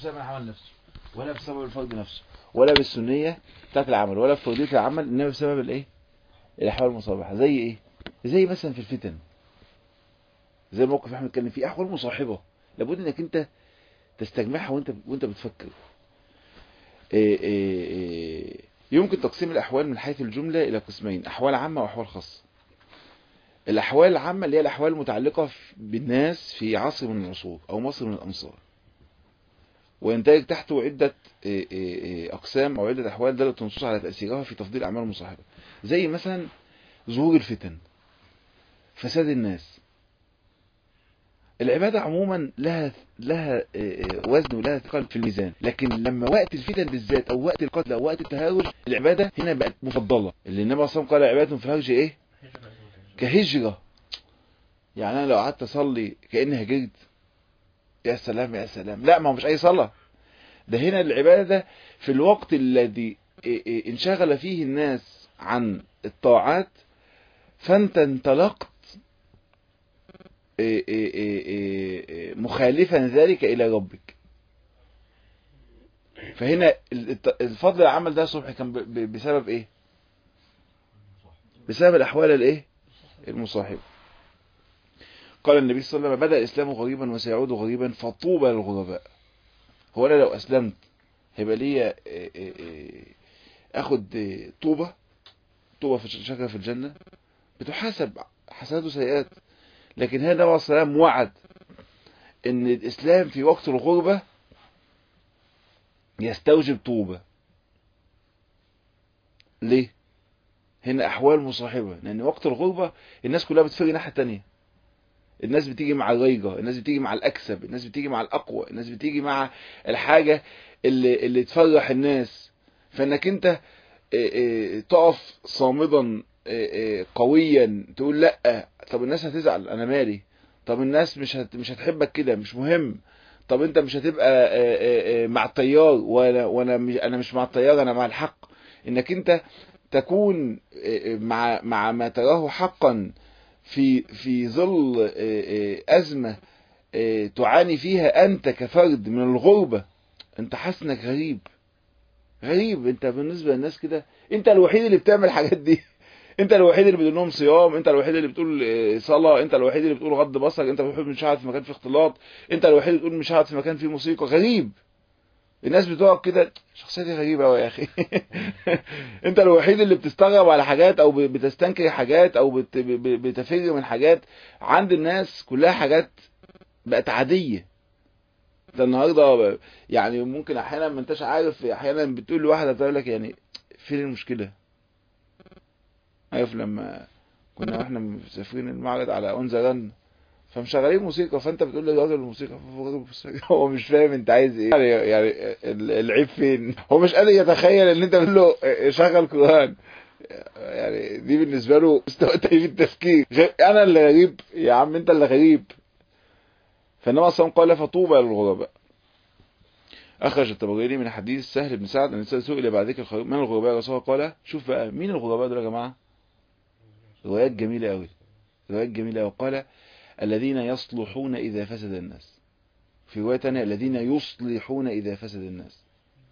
بسبب العمل نفسه ولا بسبب الفرد نفسه ولا بالسنية بتاعت العمل ولا بفرضية العمل انما بسبب الايه الاحوال المصابحة زي ايه زي مثلا في الفتن زي الموقف احنا بنتكلم فيه احوال مصاحبة لابد انك انت تستجمعها وانت وانت بتفكر إيه إيه إيه يمكن تقسيم الاحوال من حيث الجملة الى قسمين احوال عامة واحوال خاصة الاحوال العامة اللي هي الاحوال المتعلقة بالناس في عصر من العصور او مصر من الامصار وينتج تحته عدة أقسام أو عدة أحوال دلت النصوص على تأثيرها في تفضيل أعمال المصاحبة زي مثلا ظهور الفتن فساد الناس العبادة عموما لها لها وزن ولها ثقل في الميزان لكن لما وقت الفتن بالذات أو وقت القتل أو وقت التهاوش العبادة هنا بقت مفضلة اللي النبي صلى الله عليه وسلم قال عبادة في الهرج إيه كهجرة يعني أنا لو قعدت أصلي كأني هجرت يا سلام يا سلام لا ما هو مش اي صلاة ده هنا العبادة في الوقت الذي انشغل فيه الناس عن الطاعات فانت انطلقت مخالفا ذلك الى ربك فهنا الفضل العمل ده صبح كان بسبب ايه بسبب الاحوال الايه المصاحبه قال النبي صلى الله عليه وسلم بدأ الإسلام غريبا وسيعود غريبا فطوبى للغرباء هو أنا لو أسلمت هيبقى ليا أخد طوبة طوبة في شجرة في الجنة بتحاسب حسنات وسيئات لكن هنا النبي صلى الله عليه وسلم وعد إن الإسلام في وقت الغربة يستوجب طوبة ليه؟ هنا أحوال مصاحبة لأن وقت الغربة الناس كلها بتفر ناحية تانية الناس بتيجي مع الريجة الناس بتيجي مع الأكسب الناس بتيجي مع الأقوى الناس بتيجي مع الحاجة اللي, اللي تفرح الناس فإنك أنت تقف صامدا قويا تقول لا طب الناس هتزعل أنا مالي طب الناس مش هت مش هتحبك كده مش مهم طب انت مش هتبقى مع التيار وانا وانا مش انا مش مع التيار انا مع الحق انك انت تكون مع مع ما تراه حقا في في ظل أزمة تعاني فيها أنت كفرد من الغربة أنت حاسس إنك غريب غريب أنت بالنسبة للناس كده أنت الوحيد اللي بتعمل الحاجات دي أنت الوحيد اللي بتقول لهم صيام أنت الوحيد اللي بتقول صلاة أنت الوحيد اللي بتقول غض بصر أنت الوحيد مش قاعد في مكان فيه اختلاط أنت الوحيد اللي بتقول مش قاعد في مكان فيه موسيقى غريب الناس بتقعد كده شخصيتي غريبة قوي يا اخي انت الوحيد اللي بتستغرب على حاجات او بتستنكر حاجات او بت... بتفر من حاجات عند الناس كلها حاجات بقت عادية انت النهاردة يعني ممكن احيانا ما انتش عارف احيانا بتقول لواحدة تقول لك يعني فين المشكلة عارف لما كنا واحنا مسافرين المعرض على انزران فمشغلين موسيقى فانت بتقول للراجل الموسيقى هو مش فاهم انت عايز ايه يعني, يعني العيب فين هو مش قادر يتخيل ان انت بتقول له شغل قران يعني دي بالنسبه له مستوى تاني في التفكير انا اللي غريب يا عم انت اللي غريب فانما اصلا قال فطوبى للغرباء اخرج الطبراني من حديث سهل بن سعد ان سئل بعد ذكر من الغرباء رسول قال شوف بقى مين الغرباء دول يا جماعه روايات جميله قوي روايات جميله وقال الذين يصلحون إذا فسد الناس في رواية تانية الذين يصلحون إذا فسد الناس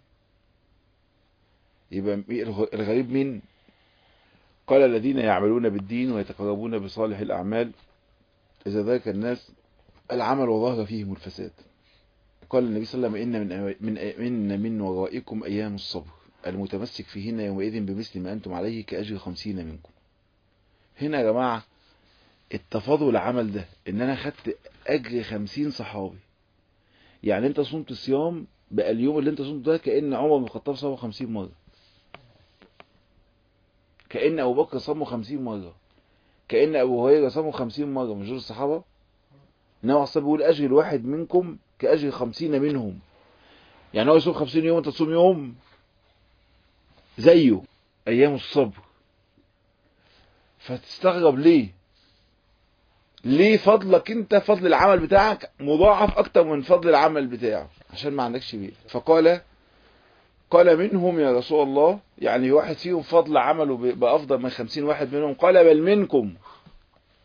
يبقى الغريب مين قال الذين يعملون بالدين ويتقربون بصالح الأعمال إذا ذاك الناس العمل وظهر فيهم الفساد قال النبي صلى الله عليه وسلم إن من, من, من, من ورائكم أيام الصبر المتمسك فيهن يومئذ بمثل ما أنتم عليه كأجر خمسين منكم هنا يا جماعة التفاضل العمل ده ان انا خدت اجر خمسين صحابي يعني انت صمت صيام بقى اليوم اللي انت صمته ده كأن عمر بن الخطاب صامه خمسين مرة كأن ابو بكر صامه خمسين مرة كأن ابو هريرة صامه خمسين مرة مش دول الصحابة انما اصلا بيقول اجر الواحد منكم كأجر خمسين منهم يعني هو يصوم خمسين يوم انت تصوم يوم زيه ايام الصبر فتستغرب ليه ليه فضلك انت فضل العمل بتاعك مضاعف اكتر من فضل العمل بتاعه عشان ما عندكش بيه فقال قال منهم يا رسول الله يعني واحد فيهم فضل عمله بأفضل من خمسين واحد منهم قال بل منكم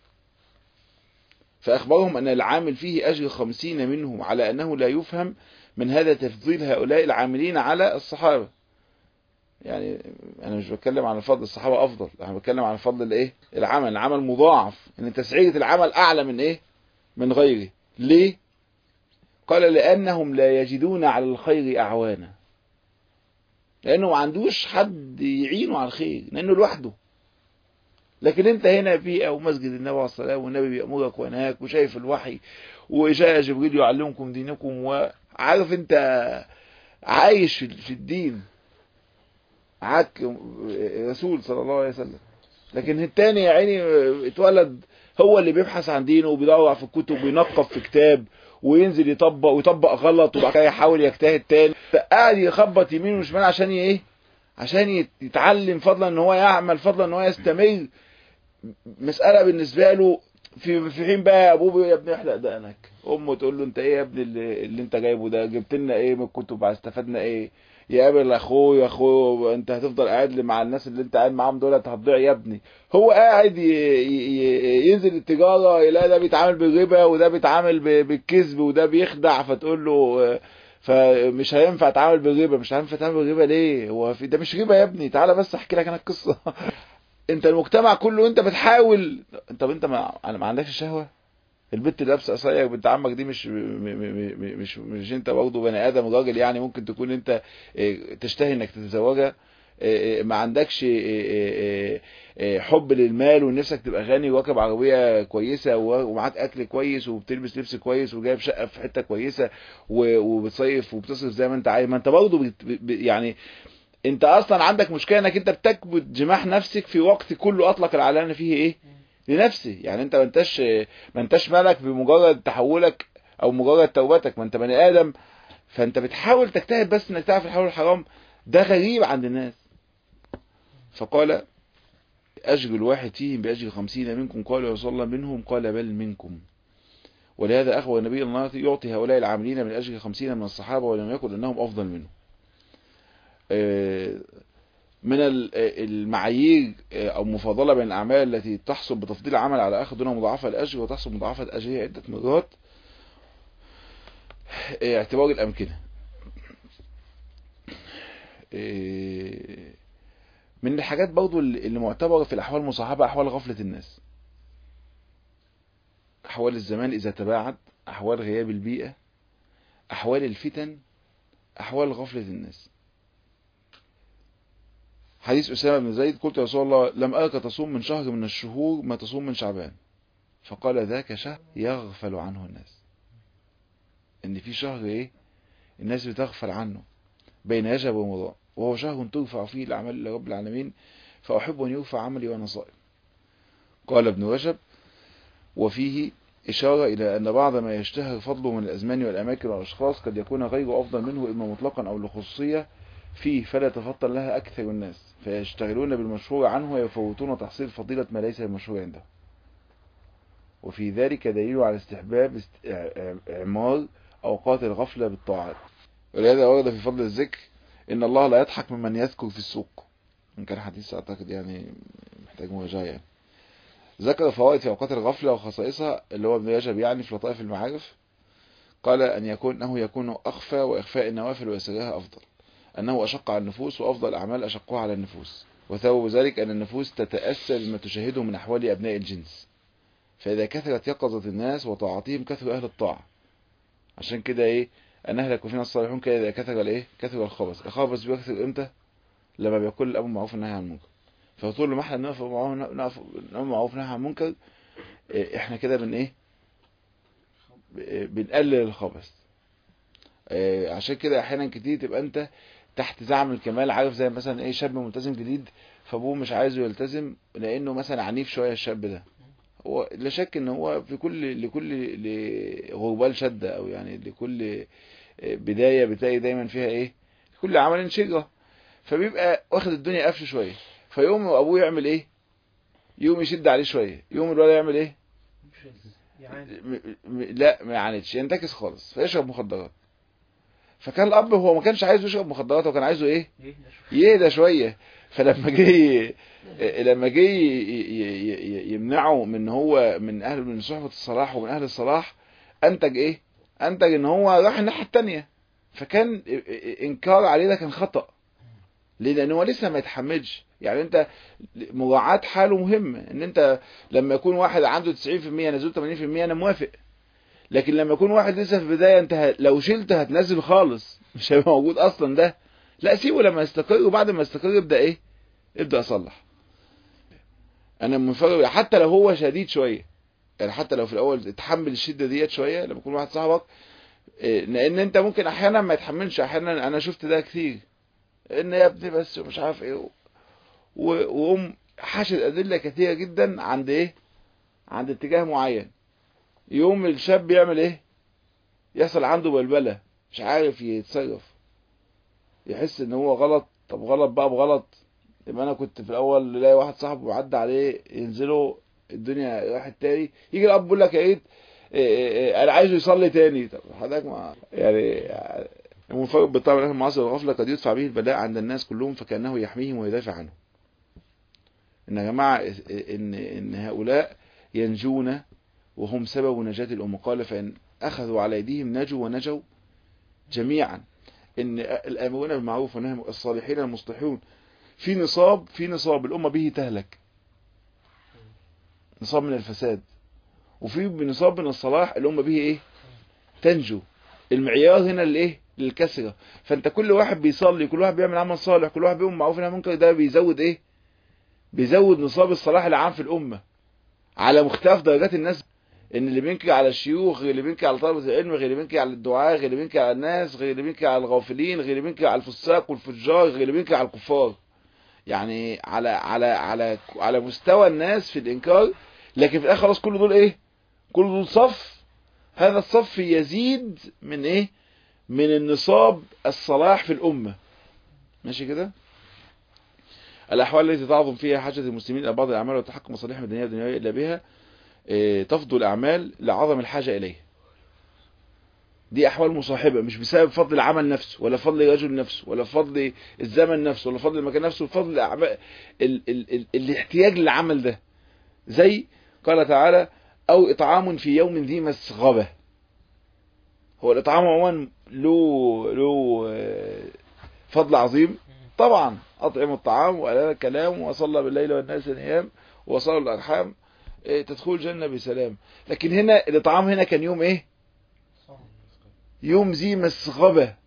فأخبرهم أن العامل فيه أجر خمسين منهم على أنه لا يفهم من هذا تفضيل هؤلاء العاملين على الصحابة يعني انا مش بتكلم عن فضل الصحابة افضل انا بتكلم عن فضل الايه العمل العمل مضاعف ان تسعيرة العمل اعلى من ايه من غيره ليه قال لانهم لا يجدون على الخير اعوانا لانه ما عندوش حد يعينه على الخير لانه لوحده لكن انت هنا في او مسجد النبي عليه الصلاه والنبي بيامرك وينهاك وشايف الوحي وجاء جبريل يعلمكم دينكم وعارف انت عايش في الدين معاك رسول صلى الله عليه وسلم لكن التاني يا عيني اتولد هو اللي بيبحث عن دينه وبيدور في الكتب وينقف في كتاب وينزل يطبق ويطبق غلط وبعد كده يحاول يجتهد تاني قاعد يخبط يمين وشمال عشان ايه عشان يتعلم فضلا ان هو يعمل فضلا ان هو يستمر مسألة بالنسبة له في في حين بقى ابوه بيقول يا ابني احلق دقنك امه تقول له انت ايه يا ابني اللي, اللي انت جايبه ده جبت لنا ايه من الكتب استفدنا ايه يقابل اخوه يا اخوه انت هتفضل قاعد مع الناس اللي انت قاعد معاهم دول هتضيع يا ابني هو قاعد ينزل التجاره يلاقي ده بيتعامل بالربا وده بيتعامل بالكذب وده بيخدع فتقول له فمش هينفع اتعامل بالربا مش هينفع اتعامل بالربا ليه هو في ده مش ربا يا ابني تعالى بس احكي لك انا القصه انت المجتمع كله انت بتحاول طب انت ما, ما عندكش شهوه البنت اللي لابسه قصير بنت عمك دي مش مش مش انت برضه بني ادم راجل يعني ممكن تكون انت تشتهي انك تتزوجها ما عندكش حب للمال ونفسك تبقى غني وراكب عربيه كويسه ومعاك اكل كويس وبتلبس لبس كويس وجايب شقه في حته كويسه وبتصيف وبتصرف زي ما انت عايز ما انت برضه يعني انت اصلا عندك مشكله انك انت بتكبت جماح نفسك في وقت كله اطلق العلانه فيه ايه لنفسي يعني انت ما انتش ما انتش مالك بمجرد تحولك او مجرد توبتك ما انت بني ادم فانت بتحاول تجتهد بس انك تعرف الحلال والحرام ده غريب عند الناس فقال اجر الواحد فيهم باجر خمسين منكم قال يا رسول الله منهم قال بل منكم ولهذا اخبر النبي الله يعطي هؤلاء العاملين من اجر خمسين من الصحابه ولم يكن انهم افضل منه من المعايير او مفاضله بين الاعمال التي تحصل بتفضيل العمل على اخر دون مضاعفه الاجر وتحصل مضاعفه اجرها عده مرات اعتبار الامكنه من الحاجات برضو اللي معتبره في الاحوال المصاحبه احوال غفله الناس احوال الزمان اذا تباعد احوال غياب البيئه احوال الفتن احوال غفله الناس حديث أسامة بن زيد قلت يا رسول الله لم أرك تصوم من شهر من الشهور ما تصوم من شعبان فقال ذاك شهر يغفل عنه الناس ان في شهر ايه الناس بتغفل عنه بين رجب ورمضان وهو شهر ترفع فيه الاعمال لرب العالمين فاحب ان يرفع عملي وانا صائم قال ابن رجب وفيه إشارة إلى أن بعض ما يشتهر فضله من الأزمان والأماكن والأشخاص قد يكون غيره أفضل منه إما مطلقا أو لخصوصية فيه فلا تفضل لها أكثر الناس فيشتغلون بالمشهور عنه ويفوتون تحصيل فضيلة ما ليس المشهور عنده وفي ذلك دليل على استحباب إعمار أوقات الغفلة بالطاعات ولهذا ورد في فضل الذكر إن الله لا يضحك ممن يذكر في السوق إن كان حديث أعتقد يعني محتاج مراجعة يعني ذكر فوائد في أوقات الغفلة وخصائصها اللي هو ابن رجب يعني في لطائف المعارف قال أن يكون أنه يكون أخفى وإخفاء النوافل ويسرها أفضل أنه أشق على النفوس وأفضل الأعمال أشقها على النفوس وثوب ذلك أن النفوس تتأثر بما تشاهده من أحوال أبناء الجنس فإذا كثرت يقظة الناس وطاعتهم كثر أهل الطاعة عشان كده إيه أن أهلك وفينا الصالحون كده إذا كثر الإيه كثر الخبث الخبث بيكثر إمتى لما بيقول الأمر معروف والنهي عن المنكر فطول ما احنا نقف نقف معروف والنهي عن المنكر احنا كده بن ايه بنقلل الخبث عشان كده احيانا كتير تبقى انت تحت زعم الكمال عارف زي مثلا ايه شاب ملتزم جديد فابوه مش عايزه يلتزم لانه مثلا عنيف شويه الشاب ده هو لا شك ان هو في كل لكل غربال شده او يعني لكل بدايه بتلاقي دايما فيها ايه كل عمل شجره فبيبقى واخد الدنيا قفش شويه فيقوم ابوه يعمل ايه يقوم يشد عليه شويه يقوم الولد يعمل ايه م... م... لا ما يعاندش ينتكس خالص فيشرب مخدرات فكان الاب هو ما كانش عايزه يشرب مخدرات هو كان عايزه ايه يهدى شويه فلما جه لما جه يمنعه من هو من اهل من صحبه الصلاح ومن اهل الصلاح انتج ايه انتج ان هو راح الناحيه الثانيه فكان انكار عليه ده كان خطأ ليه لان هو لسه ما يتحملش يعني انت مراعاة حاله مهمة ان انت لما يكون واحد عنده 90% نزول 80% انا موافق لكن لما يكون واحد لسه في البداية انت ه- لو شلت هتنزل خالص مش هيبقى موجود اصلا ده لا سيبه لما يستقر وبعد ما يستقر ابدا ايه ابدا اصلح انا منفرد حتى لو هو شديد شويه يعني حتى لو في الاول اتحمل الشده ديت شويه لما يكون واحد صاحبك إيه، لان انت ممكن احيانا ما يتحملش احيانا انا شفت ده كتير ان يا ابني بس مش عارف ايه و- وقوم حاشد ادله كثيره جدا عند ايه عند اتجاه معين يوم الشاب يعمل ايه يحصل عنده بلبله مش عارف يتصرف يحس ان هو غلط طب غلط بقى بغلط يبقى انا كنت في الاول الاقي واحد صاحبه عدى عليه ينزلوا الدنيا راحت تاني يجي الاب يقول لك يا ريت إيه إيه إيه انا عايزه يصلي تاني طب حضرتك ما يعني المنفرد بالطبع له المعاصي والغفله قد يدفع به البلاء عند الناس كلهم فكانه يحميهم ويدافع عنهم ان يا جماعه ان ان هؤلاء ينجون وهم سبب نجاة الأمة قال فإن أخذوا على أيديهم نجوا ونجوا جميعا إن الآمرون بالمعروف والنهي عن- الصالحين المصلحون في نصاب في نصاب الأمة به تهلك نصاب من الفساد وفي نصاب من الصلاح الأمة به إيه تنجو المعيار هنا لإيه للكسرة فأنت كل واحد بيصلي كل واحد بيعمل عمل صالح كل واحد بيعمل معروف ونهي عن المنكر ده بيزود إيه بيزود نصاب الصلاح العام في الأمة على مختلف درجات الناس ان اللي بينكر على الشيوخ غير اللي بينكر على طلبة العلم غير اللي بينكر على الدعاة غير اللي بينكر على الناس غير اللي بينكر على الغافلين غير اللي بينكر على الفساق والفجار غير اللي بينكر على الكفار يعني على على على على مستوى الناس في الانكار لكن في الاخر خلاص كل دول ايه كل دول صف هذا الصف يزيد من ايه من النصاب الصلاح في الامه ماشي كده الاحوال التي تعظم فيها حاجه المسلمين الى بعض الاعمال وتحقق مصالحهم الدنيا والدنيويه الا بها إيه، تفضل الأعمال لعظم الحاجة إليه دي أحوال مصاحبة مش بسبب فضل العمل نفسه ولا فضل الرجل نفسه ولا فضل الزمن نفسه ولا فضل المكان نفسه فضل الأعمال ال ال ال الاحتياج للعمل ده زي قال تعالى أو إطعام في يوم ذي مسغبة هو الإطعام عموما له له آه، فضل عظيم طبعا أطعم الطعام وألا الكلام وصلى بالليل والناس نيام وصلوا الأرحام إيه، تدخل الجنة بسلام لكن هنا الإطعام هنا كان يوم إيه يوم ذي مسغبة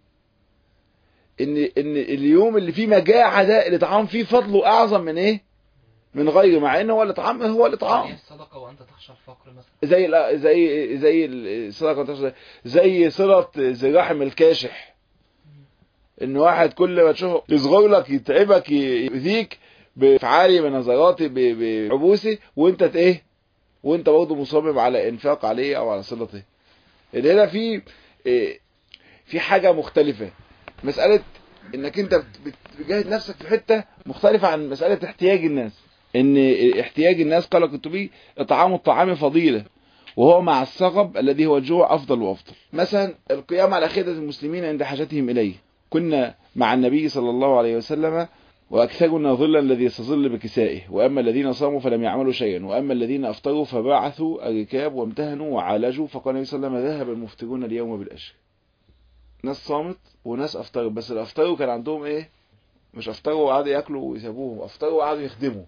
إن إن اليوم اللي فيه مجاعة ده الإطعام فيه فضله أعظم من إيه من غيره مع إن هو الإطعام هو يعني الإطعام الصدقة وأنت تخشى الفقر مثلا زي ال- زي زي الصدقة والتصدق، زي صلة ذي رحم الكاشح ان واحد كل ما تشوفه يصغر لك يتعبك يؤذيك بافعالي بنظراتي ب- بعبوسي وانت ت- ايه وانت برضه مصمم على انفاق عليه او على صلته ان هنا في إيه، في حاجة مختلفة مسألة انك انت بت- بتجاهد نفسك في حتة مختلفة عن مسألة احتياج الناس ان احتياج الناس قال الكتبي اطعام الطعام فضيلة وهو مع الصغب الذي هو الجوع افضل وافضل مثلا القيام على خدمة المسلمين عند حاجتهم اليه كنا مع النبي صلى الله عليه وسلم وأكثرنا ظلا الذي يستظل بكسائه وأما الذين صاموا فلم يعملوا شيئا وأما الذين أفطروا فبعثوا الركاب وامتهنوا وعالجوا فقال النبي صلى الله عليه وسلم ذهب المفترون اليوم بالأجر ناس صامت وناس أفطروا بس الأفطروا كان عندهم إيه مش أفطروا وقعدوا ياكلوا ويسابوهم أفطروا وقعدوا يخدموا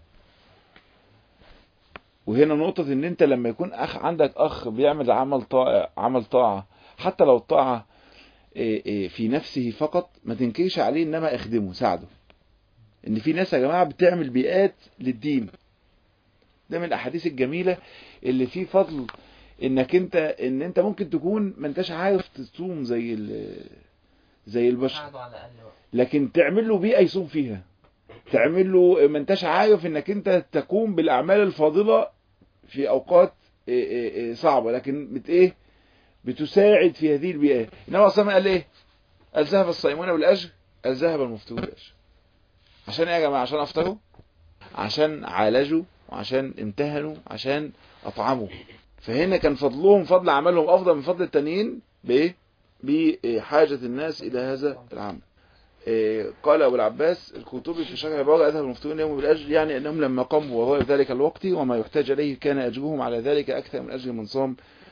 وهنا نقطة إن أنت لما يكون أخ عندك أخ بيعمل عمل طاعة عمل طاعة حتى لو الطاعة إيه إيه في نفسه فقط ما تنكرش عليه إنما اخدمه ساعده ان في ناس يا جماعه بتعمل بيئات للدين ده من الاحاديث الجميله اللي فيه فضل انك انت ان انت ممكن تكون ما انتش عارف تصوم زي ال- زي البشر ساعدوا على الأقل وقت. لكن تعمل له بيئه يصوم فيها تعمل له ما انتش عارف انك انت تقوم بالاعمال الفاضله في اوقات إيه إيه إيه صعبه لكن بت ايه بتساعد في هذه البيئات انما اصلا قال ايه قال ذهب الصائمون بالاجر قال ذهب المفطرون بالاجر عشان ايه يا جماعه عشان افطروا عشان عالجوا وعشان امتهنوا عشان اطعموا فهنا كان فضلهم فضل عملهم افضل من فضل التانيين بايه بحاجه الناس الى هذا العمل إيه، قال ابو العباس الكتبي في شرح البراءه اذهب المفتون يوم بالاجر يعني انهم لما قاموا بوظائف ذلك الوقت وما يحتاج اليه كان اجرهم على ذلك اكثر من اجر من صام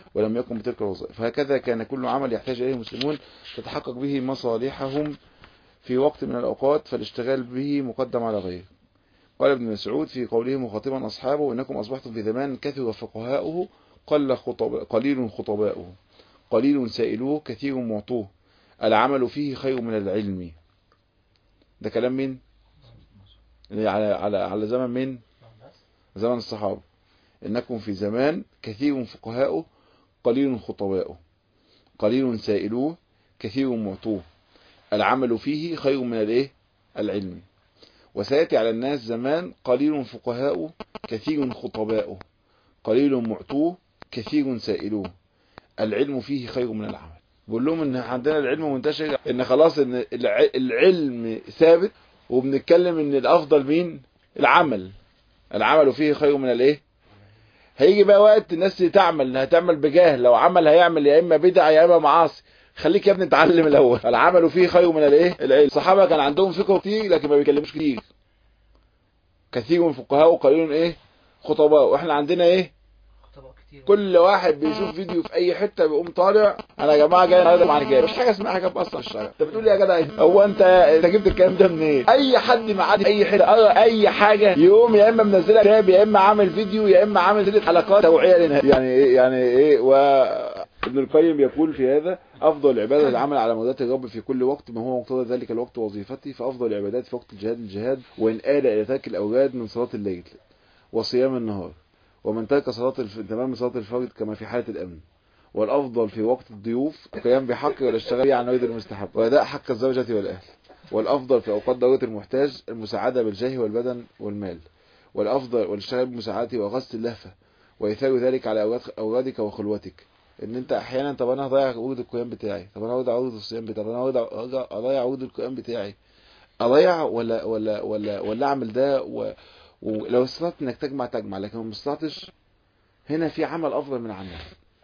ولم يقم بتلك الوظائف فهكذا كان كل عمل يحتاج إليه المسلمون تتحقق به مصالحهم في وقت من الأوقات فالاشتغال به مقدم على غيره قال ابن مسعود في قوله مخاطبا أصحابه إنكم أصبحتم في زمان كثر فقهاؤه قل خطب قليل خطباؤه قليل سائلوه كثير معطوه العمل فيه خير من العلم ده كلام مين اللي على على على زمن مين زمن الصحابة إنكم في زمان كثير فقهاؤه قليل خطباؤه قليل سائلوه كثير معطوه العمل فيه خير من الايه العلم وسيأتي على الناس زمان قليل فقهاؤه كثير خطباؤه قليل معطوه كثير سائلوه العلم فيه خير من العمل بقول لهم ان عندنا العلم منتشر ان خلاص ان الع- العلم ثابت وبنتكلم ان الافضل مين العمل العمل فيه خير من الايه هيجي بقى وقت الناس تعمل هتعمل بجهل لو عمل هيعمل يا اما بدع يا اما معاصي خليك يا ابني اتعلم الاول العمل فيه خير من الايه العلم الصحابه كان عندهم فقه كتير لكن ما بيكلموش كتير كثير من فقهاء وقليل ايه خطباء واحنا عندنا ايه خطباء كتير كل واحد بيشوف فيديو في اي حته بيقوم طالع انا يا جماعه جاي النهارده مع جاي مش حاجه اسمها حاجه اصلا في الشرع انت بتقول لي يا جدع إيه؟ هو انت انت جبت الكلام ده منين اي حد معدي في اي حته قرا اي حاجه يقوم يا اما منزلها كتاب يا اما عامل فيديو يا اما عامل سلسله حلقات توعيه للناس يعني ايه يعني ايه و ابن القيم يقول في هذا افضل العباده العمل على مرضات الرب في كل وقت ما هو مقتضى ذلك الوقت وظيفتي فافضل العبادات في وقت الجهاد الجهاد وان آل الى ترك الاوراد من صلاه الليل وصيام النهار ومن ترك صلاة الف... تمام صلاة الفرد كما في حالة الأمن والأفضل في وقت الضيوف القيام بحق والاشتغال به عن غير المستحب وأداء حق الزوجة والأهل والأفضل في أوقات ضرورة المحتاج المساعدة بالجاه والبدن والمال والأفضل والاشتغال بمساعدته وغسل اللهفة وإيثار ذلك على أوراد- أورادك وخلوتك ان انت احيانا طب انا هضيع عقود القيام بتاعي طب انا هضيع عقود الصيام بتاعي طب انا هضيع اضيع عقود القيام بتاعي اضيع ولا ولا ولا ولا اعمل ده و... ولو استطعت انك تجمع تجمع لكن ما استطعتش هنا في عمل افضل من عمل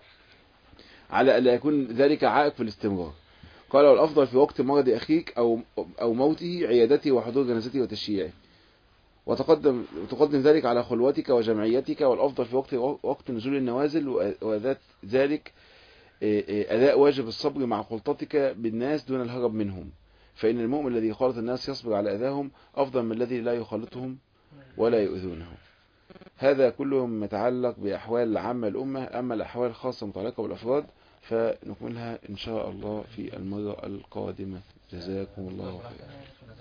على الا يكون ذلك عائق في الاستمرار قال والافضل في وقت مرض اخيك او او موته عيادته وحضور جنازته وتشييعه وتقدم وتقدم ذلك على خلوتك وجمعيتك والافضل في وقت وقت نزول النوازل وأ- وذات ذلك إيه، إيه، اداء واجب الصبر مع خلطتك بالناس دون الهرب منهم فان المؤمن الذي يخالط الناس يصبر على اذاهم افضل من الذي لا يخالطهم ولا يؤذونه هذا كله مما يتعلق بأحوال العامة الأمة أما الأحوال الخاصة متعلقة بالأفراد فنكملها إن شاء الله في المرة القادمة جزاكم الله خيرا